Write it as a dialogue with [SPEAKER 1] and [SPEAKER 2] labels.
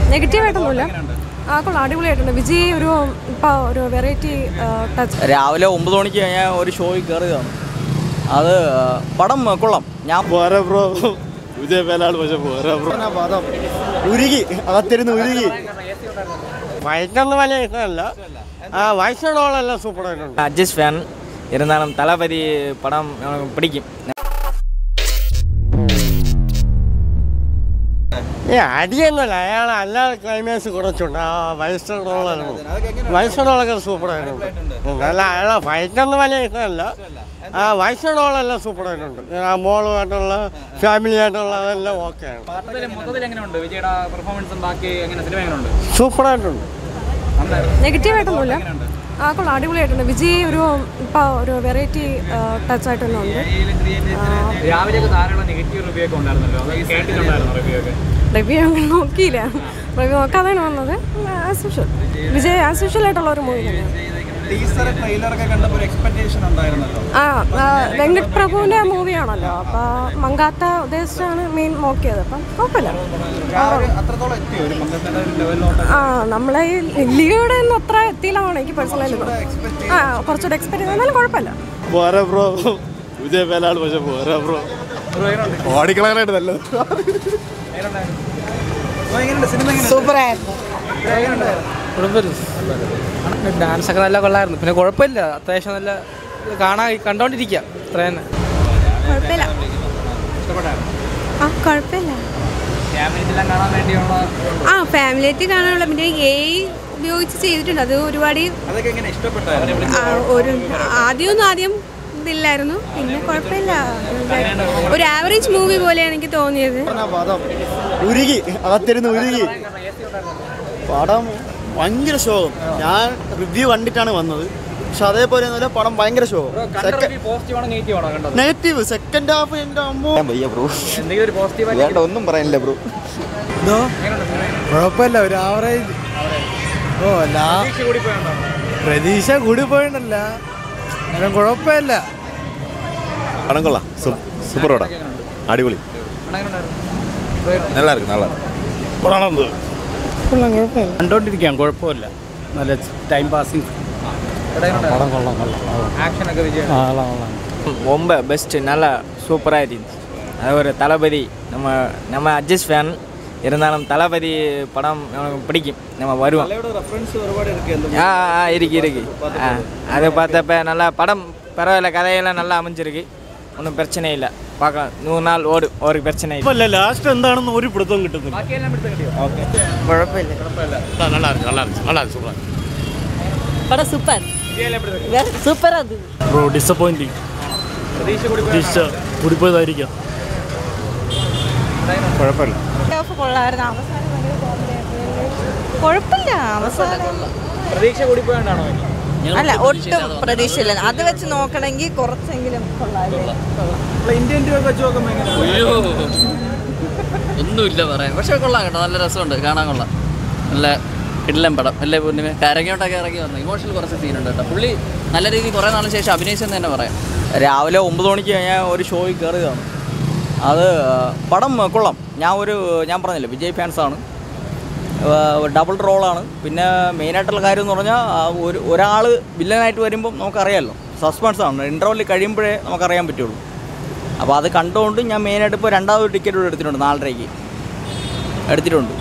[SPEAKER 1] നെഗറ്റീവായിട്ടൊന്നുമില്ല ആ കൊള്ളാം അടിപൊളിയായിട്ടുണ്ട് വിജയ് ഒരു ഇപ്പോൾ ഒരു വെറൈറ്റി ടച്ച്
[SPEAKER 2] രാവിലെ ഒമ്പത് മണിക്ക് ഞാൻ ഒരു ഷോയിൽ കയറിയതാണ് അത് പടം കൊള്ളാം ഞാൻ
[SPEAKER 3] പോരാ ബ്രോ വിജയ് പേലാണ് പക്ഷെ പോരാ ബ്രോ പദം ഉരുകി അകത്തിരുന്ന് ഉരുകി
[SPEAKER 4] ഫൈറ്റൊന്നും വലിയ ഇഷ്ടമല്ല ആ വയസ്സുള്ളവളെല്ലാം സൂപ്പറായിട്ടുണ്ട്
[SPEAKER 2] അഡ്ജസ്റ്റ് ഫാൻ ഇരുന്നാലും തലപതി പടം எனக்கு പിടിക്കും
[SPEAKER 4] ഈ അടിയൊന്നുമല്ല അയാൾ അല്ലാതെ ക്ലൈമാക്സ് കുറച്ചുണ്ട് ആ വയസ്സുള്ളവളെല്ലാം വയസ്സുള്ളവളൊക്കെ സൂപ്പറായിട്ടുണ്ട് നല്ല അയാളെ ഫൈറ്റൊന്നും വലിയ ഇഷ്ടമല്ല ആ വയസ്സുള്ളവളെല്ലാം സൂപ്പറായിട്ടുണ്ട് ആ മോളുമായിട്ടുള്ള ഫാമിലി ആയിട്ടുള്ള അതെല്ലാം ഓക്കെയാണ്
[SPEAKER 5] മൊത്തത്തിൽ എങ്ങനെയുണ്ട് വിജയുടെ പെർഫോമൻസും ബാക്കി എങ്ങനെ സിനിമ എങ്ങനെയുണ്ട്
[SPEAKER 4] സൂപ്പറായിട്ടുണ്ട്
[SPEAKER 1] നെഗറ്റീവായിട്ടൊന്നുമില്ല ആ കൊള്ളാം അടിപൊളിയായിട്ടുണ്ട് വിജയ് ഒരു ഇപ്പോൾ ഒരു വെറൈറ്റി ടച്ച് ആയിട്ട് തന്നെ ഉണ്ട്
[SPEAKER 5] രാവിലെയൊക്കെ ധാരാളം നെഗറ്റീവ് റിവ്യൂ ഒക്കെ ഉണ്ടായിരുന്നല്ലോ അത് കേട്ടിട്ടുണ്ടായിരുന്നു റിവ്യൂ ഒക്കെ
[SPEAKER 1] റിവ്യൂ അങ്ങനെ നോക്കിയില്ല റിവ്യൂ നോക്കാതെയാണ് വന്നത് as usual Vijay as usual ആയിട്ടുള്ള ഒരു മൂവി തന്നെയാണ്
[SPEAKER 5] ട്രെയിലറൊക്കെ കണ്ടപ്പോൾ ഒരു എക്സ്പെക്ടേഷൻ ഉണ്ടായിരുന്നല്ലോ
[SPEAKER 1] ആ ആ, വെങ്കട് പ്രഭുവിൻ്റെ മൂവിയാണല്ലോ അപ്പോൾ മങ്കാത്ത ഉദ്ദേശിച്ചാണ് മെയിൻ നോക്കിയത് അപ്പം കുഴപ്പമില്ല
[SPEAKER 5] അത്രത്തോളം എത്തിയോ ഒരു മംഗളത്തിന്റെ ഒരു ലെവലിലോട്ട്
[SPEAKER 1] ആ നമ്മളെ ഈ ലിയോയുടെ ഒന്നും അത്ര എത്തിയില്ലാണ് എനിക്ക് പേഴ്സണലി ആ കുറച്ചുകൂടെ എക്സ്പെക്ട് ചെയ്ത് എന്നാലും കുഴപ്പമില്ല
[SPEAKER 3] പോരാ ബ്രോ വിജയ് പേലാണ് പക്ഷെ പോരാ ബ്രോ ഓടിക്കളയാനായിട്ട് നല്ലത്
[SPEAKER 6] ഡാൻസ് ഒക്കെ നല്ല കൊള്ളായിരുന്നു പിന്നെ കുഴപ്പമില്ല അത്യാവശ്യം നല്ല കാണാൻ കണ്ടോണ്ടിരിക്കുക അത്ര തന്നെ
[SPEAKER 1] കുഴപ്പമില്ല ആ കുഴപ്പമില്ല
[SPEAKER 5] ഫാമിലിയെല്ലാം കാണാൻ വേണ്ടിയുള്ള
[SPEAKER 1] ആ ഫാമിലി ആയിട്ട് കാണാനുള്ള പിന്നെ എ ഉപയോഗിച്ച് ചെയ്തിട്ടുണ്ട് അത് ഒരുപാട്
[SPEAKER 5] അതൊക്കെ എങ്ങനെ ഇഷ്ടപ്പെട്ടായിരുന്നു
[SPEAKER 1] ആ, ഒരു ആദ്യമൊന്നും ആദ്യം ഇതില്ലായിരുന്നു പിന്നെ കുഴപ്പമില്ല ഒരു ആവറേജ് മൂവി പോലെയാണ് എനിക്ക് തോന്നിയത്
[SPEAKER 3] പദം ഉരുകി അകത്തിരുന്ന് ഉരുകി പടം ഭയങ്കര ശോകം ഞാൻ റിവ്യൂ കണ്ടിട്ടാണ് വന്നത് പക്ഷെ അതേപോലെ ഒന്നുമല്ല പടം ഭയങ്കര ശോകം
[SPEAKER 5] പോസിറ്റീവ് ആണോ നെഗറ്റീവ് ആണോ കണ്ടത്
[SPEAKER 3] നെഗറ്റീവ് സെക്കൻഡ് ഹാഫ് എൻ്റെ അമ്മോ
[SPEAKER 2] വയ്യ ബ്രോ
[SPEAKER 5] എന്തെങ്കിലും ഒരു പോസിറ്റീവ്
[SPEAKER 2] വേണ്ട ഒന്നും പറയാനില്ല ബ്രോ
[SPEAKER 6] കുഴപ്പമില്ല ഒരു ആവറേജ് ഓ ലാ
[SPEAKER 5] കൂടി പോയുണ്ടോ
[SPEAKER 6] പ്രതീക്ഷ കൂടി പോയിട്ടല്ല എന്നാലും കുഴപ്പമില്ല
[SPEAKER 3] പടം കൊള്ളാം സൂപ്പർ പടം അടിപൊളി നല്ല ഇருக்கு നല്ല
[SPEAKER 6] കണ്ടോണ്ടിരിക്കാം കുഴപ്പമില്ല നല്ല ടൈം പാസിങ്
[SPEAKER 5] ആക്ഷൻ ഒക്കെ വിജയം
[SPEAKER 2] ரொம்ப பெஸ்ட்டு நல்லா சூப்பராக இருந்துச்சு அது ஒரு தளபதி நம்ம நம்ம அட்ஜஸ்ட் ஃபேன் இருந்தாலும் தளபதி படம் எனக்கு பிடிக்கும் நம்ம வருவோம்
[SPEAKER 5] റെഫറൻസ് ഒരുപാട് ഇருக்கு
[SPEAKER 2] ஆ ஆ இருக்கு இருக்கு ஆ அதை பார்த்தப்ப நல்லா படம் பரவாயில்ல கதையெல்லாம் நல்லா அமைஞ்சிருக்கு ஒன்றும் பிரச்சனை இல்லை பார்க்கலாம் நூறு நாள் ஓடு ஒரு பிரச்சனை இல்லை
[SPEAKER 3] അല്ല ലാസ്റ്റ് എന്താണെന്ന് ഒരു പിടുത്തവും കിട്ടുന്നില്ല
[SPEAKER 5] ബാക്കിയെല്ലാം എടുത്ത് കിട്ടിയോ
[SPEAKER 2] குழப்பம்
[SPEAKER 3] நல்லா இருக்கு நல்லா இருக்கு நல்லா இருக்கு சூப்பர்
[SPEAKER 7] படம் சூப்பர் சூப்பர் அது
[SPEAKER 3] ബ്രോ ഡിസപ്പോയിന്റിങ്
[SPEAKER 5] പ്രതീക്ഷ കൂടി
[SPEAKER 3] പ്രതീക്ഷ കൂടിപ്പോയതായിരിക്കാം കുഴപ്പമില്ല
[SPEAKER 7] കൊള്ളായിരുന്നു അവസാനം ഭയങ്കര comedy ആയിരുന്നു. കുഴപ്പമില്ല അവസാനം
[SPEAKER 5] പ്രതീക്ഷ കൂടി പോയോണ്ടാണോ
[SPEAKER 7] അല്ല ഒട്ടും പ്രതീക്ഷയില്ല അത് വെച്ച് നോക്കണമെങ്കിൽ കുറച്ചെങ്കിലും കൊള്ളാല്ലേ
[SPEAKER 5] ഇന്ത്യൻ ടൂ ഒക്കെ വെച്ച് നോക്കുമ്പോൾ എങ്ങനെയാണ്
[SPEAKER 8] ഒന്നുമില്ല പറയാൻ പക്ഷെ കൊള്ളാം കേട്ടോ നല്ല രസമുണ്ട് കാണാൻ കൊള്ളാം നല്ല കിടിലം പടം അല്ലേ പൂർണ്ണിമ കരങ്ങോട്ടൊക്കെ ഇറങ്ങി വന്നു ഇമോഷണൽ കുറച്ച് സീനുണ്ട് കേട്ടോ പുള്ളി നല്ല രീതിയിൽ കുറേ നാളിന് ശേഷം അഭിനയിച്ചെന്ന് തന്നെ പറയാം
[SPEAKER 2] രാവിലെ ഒമ്പത് മണിക്ക് ഞാൻ ഒരു ഷോയിൽ കയറിയതാണ് അത് പടം കൊള്ളാം ഞാൻ ഒരു ഞാൻ പറഞ്ഞില്ല വിജയ് ഫാൻസാണ് ഡബിൾ റോളാണ് പിന്നെ മെയിനായിട്ടുള്ള കാര്യം എന്ന് പറഞ്ഞാൽ ആ ഒരു ഒരാൾ വില്ലനായിട്ട് വരുമ്പം നമുക്കറിയാമല്ലോ സസ്പെൻസ് ആണ് ഇൻ്റർവെല്ലിൽ കഴിയുമ്പോഴേ നമുക്കറിയാൻ പറ്റുള്ളൂ അപ്പോൾ അത് കണ്ടുകൊണ്ട് ഞാൻ മെയിനായിട്ട് ഇപ്പോൾ രണ്ടാമത് ടിക്കറ്റ് കൂടെ എടുത്തിട്ടുണ്ട് നാലരയ്ക്ക് എടുത്തിട്ടുണ്ട്